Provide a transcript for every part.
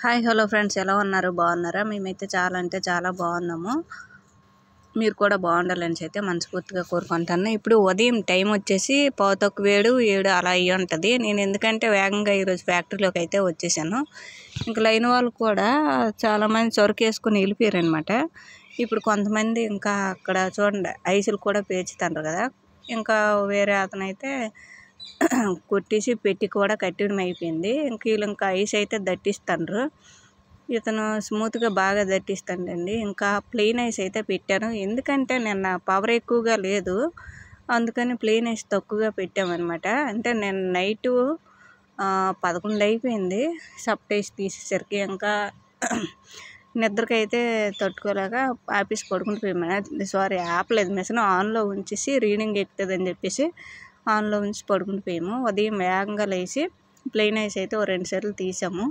hi hello friends ఎలా ఉన్నారు బాగున్నారా మేమైతే చాలా అంటే చాలా బాగున్నాము మీరు కూడా బాగుండాలని అయితే మనస్ఫూర్తిగా కోరుకుంటాను ఇప్పుడు ఉదయం టైం వచ్చేసి పావుతొక్కు వేడు ఏడు అలా అయ్యి ఉంటుంది నేను ఎందుకంటే వేగంగా ఈరోజు ఫ్యాక్టరీలోకి అయితే వచ్చేసాను ఇంకా లైన్ వాళ్ళు కూడా చాలామంది చొరకు వేసుకుని వెళ్ళిపోయారు అనమాట ఇప్పుడు కొంతమంది ఇంకా అక్కడ చూడండి ఐసులు కూడా పేర్చుతారు కదా ఇంకా వేరే అతను అయితే కొట్టేసి పెట్టి కూడా కట్టడం అయిపోయింది ఇంక వీళ్ళు ఇంకా ఐస్ అయితే దట్టిస్తారు ఇతను స్మూత్గా బాగా దట్టిస్తాడండి ఇంకా ప్లెయిన్ ఐస్ అయితే పెట్టాను ఎందుకంటే నిన్న పవర్ ఎక్కువగా లేదు అందుకని ప్లెయిన్ ఐస్ తక్కువగా పెట్టామన్నమాట అంటే నేను నైటు పదకొండు అయిపోయింది సప్ ఐస్ తీసేసరికి ఇంకా నిద్రకైతే తట్టుకోలేక ఆఫీస్ పడుకుంటూ పోయాము సారీ ఆపలేదు మిషన్ ఆన్లో ఉంచేసి రీడింగ్ ఎక్కుతుందని చెప్పేసి ఆన్లో ఉంచి పడుకుంటూ పోయాము ఉదయం వేగంగా లేచి ప్లెయిన్ ఐస్ అయితే ఓ రెండు సార్లు తీసాము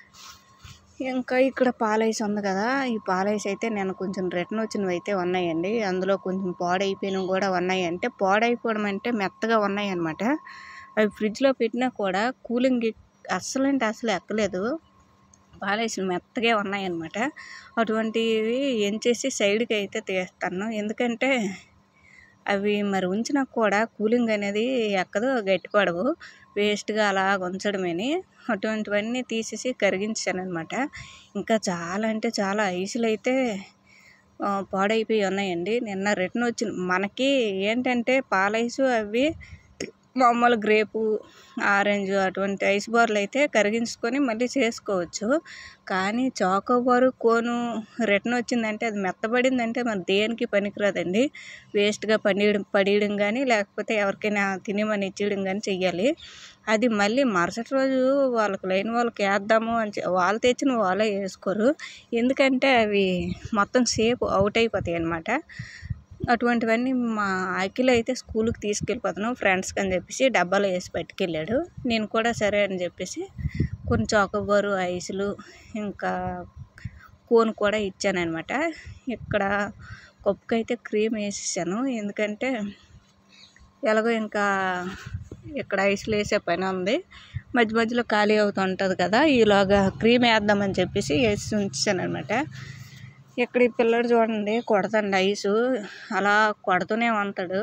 ఇంకా ఇక్కడ పాలైస్ ఉంది కదా ఈ పాలైస్ అయితే నేను కొంచెం రిటర్న్ వచ్చినవి అయితే ఉన్నాయండి అందులో కొంచెం పాడైపోయినవి కూడా ఉన్నాయి అంటే పాడైపోవడం అంటే మెత్తగా ఉన్నాయి అనమాట అవి ఫ్రిడ్జ్లో పెట్టినా కూడా కూలింగ్ అస్సలు అంటే అసలు ఎక్కలేదు పాలేసిన మెత్తగా ఉన్నాయన్నమాట అటువంటివి ఏం చేసి సైడ్కి అయితే తీస్తాను ఎందుకంటే అవి మరి ఉంచినా కూడా కూలింగ్ అనేది ఎక్కదు గట్టిపడవు వేస్ట్గా అలా ఉంచడమేని అటువంటివన్నీ తీసేసి కరిగించాను అనమాట ఇంకా చాలా అంటే చాలా ఐసులు అయితే పాడైపోయి ఉన్నాయండి నిన్న రిటర్న్ వచ్చిన మనకి ఏంటంటే పాలైసు అవి మామూలు గ్రేపు ఆరెంజ్ అటువంటి ఐస్ బార్లు అయితే కరిగించుకొని మళ్ళీ చేసుకోవచ్చు కానీ చాకోబారు కోను రిటర్న్ వచ్చిందంటే అది మెత్తబడిందంటే మన దేనికి పనికిరాదండి వేస్ట్గా పడేయడం పడేయడం కానీ లేకపోతే ఎవరికైనా తినేమని ఇచ్చేయడం కానీ చెయ్యాలి అది మళ్ళీ మరుసటి రోజు వాళ్ళకి లేని వాళ్ళకి వేద్దాము అని వాళ్ళు తెచ్చిన వాళ్ళే వేసుకోరు ఎందుకంటే అవి మొత్తం సేపు అవుట్ అయిపోతాయి అన్నమాట అటువంటివన్నీ మా అఖిల్ అయితే స్కూల్కి తీసుకెళ్ళిపోతాను ఫ్రెండ్స్కి అని చెప్పేసి డబ్బాలో వేసి పట్టుకెళ్ళాడు నేను కూడా సరే అని చెప్పేసి కొన్ని చాకోబారు ఐసులు ఇంకా కోన్ కూడా ఇచ్చాను అనమాట ఇక్కడ కప్పుకి అయితే క్రీమ్ వేసేసాను ఎందుకంటే ఎలాగో ఇంకా ఇక్కడ ఐస్లు వేసే పని ఉంది మధ్య మధ్యలో ఖాళీ అవుతుంటుంది కదా ఈలోగా క్రీమ్ వేద్దామని చెప్పేసి వేసి ఉంచాను అనమాట ఇక్కడ ఈ పిల్లడు చూడండి కొడతాడు ఐసు అలా కొడుతూనే ఉంటాడు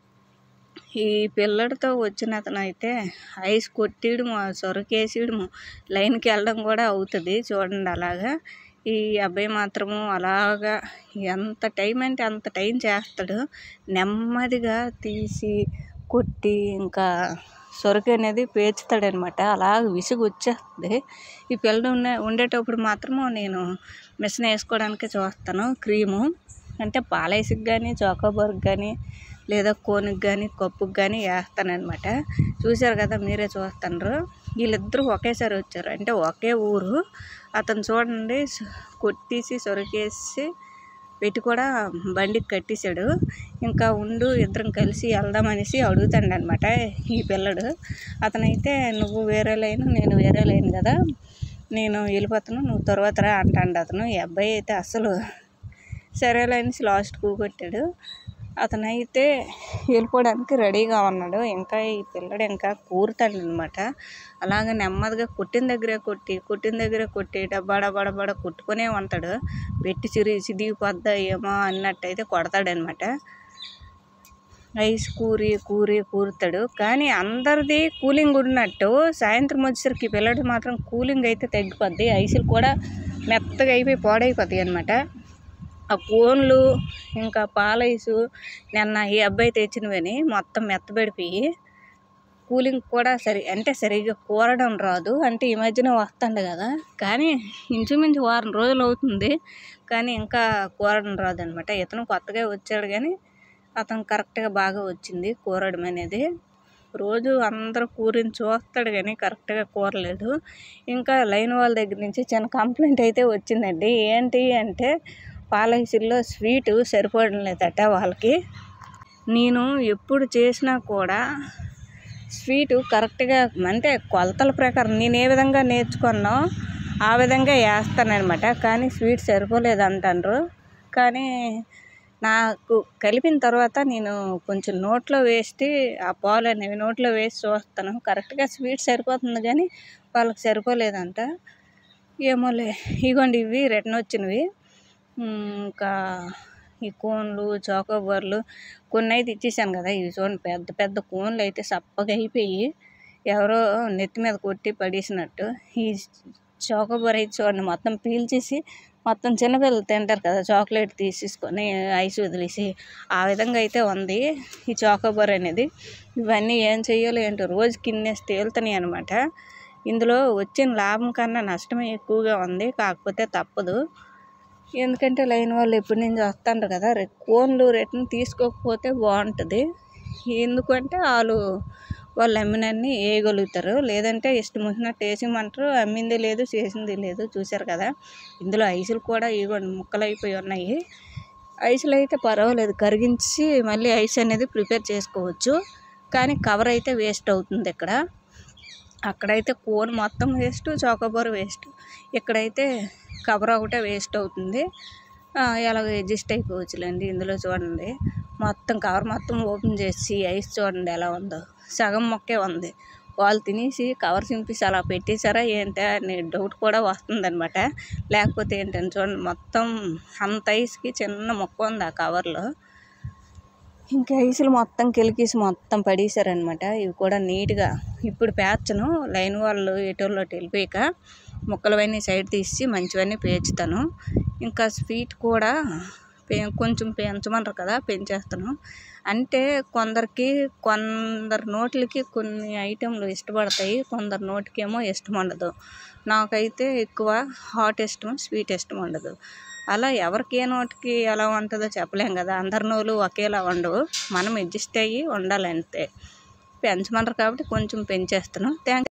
ఈ పిల్లడితో వచ్చిన అతను అయితే ఐస్ కొట్టేయడము సొరకేసేయడము లైన్కి వెళ్ళడం కూడా అవుతుంది చూడండి అలాగా ఈ అబ్బాయి మాత్రము అలాగా ఎంత టైం అంటే అంత టైం చేస్తాడు నెమ్మదిగా తీసి కొట్టి ఇంకా సొరక అనేది పేర్చుతాడనమాట అలా విసుగు వచ్చేస్తుంది ఈ పిల్లలు ఉండే ఉండేటప్పుడు మాత్రము నేను మిషన్ వేసుకోవడానికి చూస్తాను క్రీము అంటే పాలైస్కి కానీ చోకోబార్కి కానీ లేదా కోన్కి కానీ కప్పుకి కానీ వేస్తానమాట చూశారు కదా మీరే చూస్తున్నారు వీళ్ళిద్దరూ ఒకేసారి వచ్చారు అంటే ఒకే ఊరు అతను చూడండి కొట్టేసి సొరకేసి పెట్టి కూడా బండికి కట్టేశాడు ఇంకా ఉండు ఇద్దరం కలిసి వెళ్దామనేసి అడుగుతాడు అనమాట ఈ పిల్లడు అతనైతే నువ్వు వేరే లైన్ నేను వేరే లైన్ కదా నేను వెళ్ళిపోతాను నువ్వు తర్వాత రా అంటాడు అతను ఈ అబ్బాయి అయితే అసలు సరేలే అనేసి లాస్ట్ కూకొట్టాడు అతనైతే వెళ్ళిపోవడానికి రెడీగా ఉన్నాడు ఇంకా ఈ పిల్లడు ఇంకా కూరుతాడు అనమాట అలాగే నెమ్మదిగా కొట్టిన దగ్గరే కొట్టి కొట్టిన దగ్గరే కొట్టి డబ్బా డబ్బా డబ్బా కొట్టుకునే ఉంటాడు పెట్టి చిరి చిదిగిపోద్దా ఏమో అన్నట్టయితే కొడతాడనమాట ఐస్ కూరి కూరి కూరుతాడు కానీ అందరిది కూలింగ్ ఉన్నట్టు సాయంత్రం వచ్చేసరికి పిల్లడు మాత్రం కూలింగ్ అయితే తగ్గిపోద్ది ఐసులు కూడా మెత్తగా అయిపోయి పాడైపోతాయి అనమాట ఆ కోన్లు ఇంకా పాలైసు నిన్న ఈ అబ్బాయి తెచ్చినవని మొత్తం మెత్తబడిపోయి కూలింగ్ కూడా సరి అంటే సరిగ్గా కూరడం రాదు అంటే ఈ మధ్యన వస్తుండే కదా కానీ ఇంచుమించు వారం రోజులు అవుతుంది కానీ ఇంకా కూరడం రాదు అనమాట ఇతను కొత్తగా వచ్చాడు కానీ అతను కరెక్ట్గా బాగా వచ్చింది కూరడం అనేది రోజు అందరూ కూరని చూస్తాడు కానీ కరెక్ట్గా కూరలేదు ఇంకా లైన్ వాళ్ళ దగ్గర నుంచి చిన్న కంప్లైంట్ అయితే వచ్చిందండి ఏంటి అంటే పాలైసిల్లో స్వీటు సరిపోవడం లేదట వాళ్ళకి నేను ఎప్పుడు చేసినా కూడా స్వీటు కరెక్ట్గా అంటే కొలతల ప్రకారం నేను ఏ విధంగా నేర్చుకున్నా ఆ విధంగా వేస్తానమాట కానీ స్వీట్ సరిపోలేదు అంటారు కానీ నాకు కలిపిన తర్వాత నేను కొంచెం నోట్లో వేసి ఆ పాలు అనేవి నోట్లో వేసి చూస్తాను కరెక్ట్గా స్వీట్ సరిపోతుంది కానీ వాళ్ళకి సరిపోలేదంట ఏమోలే ఇగోండి ఇవి రిటర్న్ వచ్చినవి ఉమ్, ఇంకా ఈ కోన్లు చాకోబార్లు కొన్ని అయితే ఇచ్చేసాను కదా ఇవి చూడండి పెద్ద పెద్ద కోన్లు అయితే సప్పగా అయిపోయి ఎవరో నెత్తి మీద కొట్టి పడేసినట్టు ఈ చాకోబార్ అయితే చూడండి మొత్తం పీల్చేసి మొత్తం చిన్నపిల్లలు తింటారు కదా చాక్లెట్ తీసేసుకొని ఐస్ వదిలేసి ఆ విధంగా అయితే ఉంది ఈ చాకోబార్ అనేది ఇవన్నీ ఏం చెయ్యాలో ఏంటో రోజు కిన్నేసి తేలుతున్నాయి అనమాట ఇందులో వచ్చిన లాభం కన్నా నష్టమే ఎక్కువగా ఉంది కాకపోతే తప్పదు ఎందుకంటే లైన్ వాళ్ళు ఎప్పటి నుంచి వస్తుంటారు కదా రే కోన్లు రిటర్న్ తీసుకోకపోతే బాగుంటుంది ఎందుకంటే వాళ్ళు వాళ్ళు అమ్మినన్ని వేయగలుగుతారు లేదంటే ఇష్టం వచ్చినట్టు వేసేయమంటారు అమ్మింది లేదు చేసింది లేదు చూశారు కదా ఇందులో ఐసులు కూడా ఇవ్వండి ముక్కలు అయిపోయి ఉన్నాయి ఐసులు అయితే పర్వాలేదు కరిగించి మళ్ళీ ఐస్ అనేది ప్రిపేర్ చేసుకోవచ్చు కానీ కవర్ అయితే వేస్ట్ అవుతుంది ఇక్కడ అక్కడైతే కోన్ మొత్తం వేస్ట్ చాకోబార్ వేస్ట్ ఇక్కడైతే కవర్ ఒకటే వేస్ట్ అవుతుంది ఆ, ఎలాగో అడ్జస్ట్ అయిపోవచ్చులేండి ఇందులో చూడండి మొత్తం కవర్ మొత్తం ఓపెన్ చేసి ఐస్ చూడండి ఎలా ఉందో సగం మొక్కే ఉంది వాళ్ళు తినేసి కవర్ చింపేసి అలా పెట్టేశారా ఏంటా అనే డౌట్ కూడా వస్తుందన్నమాట లేకపోతే ఏంటని చూడండి మొత్తం అంత ఐస్కి చిన్న మొక్క ఉంది ఆ కవర్లో ఇంకా ఐసులు మొత్తం కెలికేసి మొత్తం పడేశారనమాట ఇవి కూడా నీట్గా ఇప్పుడు పేర్చను లైన్ వాళ్ళు ఎటోళ్ళు వెళ్ళిపోయాక ముక్కలవన్నీ సైడ్ తీసి మంచివన్నీ పేర్చుతాను ఇంకా స్వీట్ కూడా పె కొంచెం పెంచమన్నారు కదా పెంచేస్తాను అంటే కొందరికి కొందరు నోట్లకి కొన్ని ఐటెంలు ఇష్టపడతాయి కొందరు నోటికేమో ఇష్టం ఉండదు నాకైతే ఎక్కువ హాట్ ఇష్టం స్వీట్ ఇష్టం ఉండదు అలా ఎవరికి ఏ నోటికి ఎలా ఉంటుందో చెప్పలేం కదా అందరి నోలు ఒకేలా ఉండవు మనం అడ్జస్ట్ అయ్యి ఉండాలంతే పెంచమన్నారు కాబట్టి కొంచెం పెంచేస్తాను థ్యాంక్